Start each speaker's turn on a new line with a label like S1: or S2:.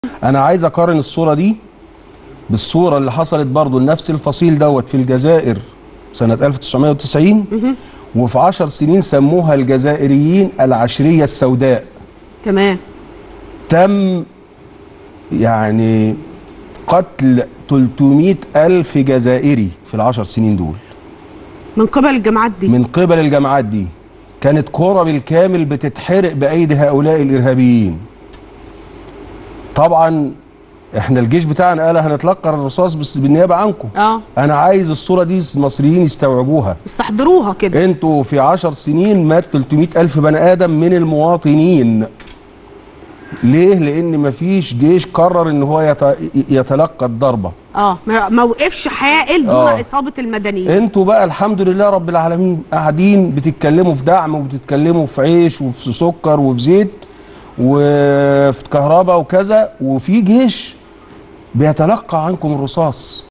S1: انا عايز اقارن الصوره دي بالصوره اللي حصلت برضو لنفس الفصيل دوت في الجزائر سنه 1990 وفي 10 سنين سموها الجزائريين العشريه السوداء
S2: تمام
S1: تم يعني قتل 300 ألف جزائري في العشر سنين دول
S2: من قبل الجماعات دي
S1: من قبل الجماعات دي كانت قرى بالكامل بتتحرق بأيدي هؤلاء الإرهابيين طبعا احنا الجيش بتاعنا قال هنتلقى الرصاص بس بالنيابة عنكم
S2: اه
S1: انا عايز الصورة دي المصريين يستوعبوها
S2: استحضروها كده
S1: انتوا في عشر سنين مات 300 ألف بني آدم من المواطنين ليه؟ لأن مفيش جيش قرر إن هو يت- يتلقى الضربة
S2: اه ما ما وقفش حائل دون
S1: آه.
S2: اصابه المدنيين
S1: انتوا بقى الحمد لله رب العالمين قاعدين بتتكلموا في دعم وبتتكلموا في عيش وفي سكر وفي زيت وفي كهرباء وكذا وفي جيش بيتلقى عنكم الرصاص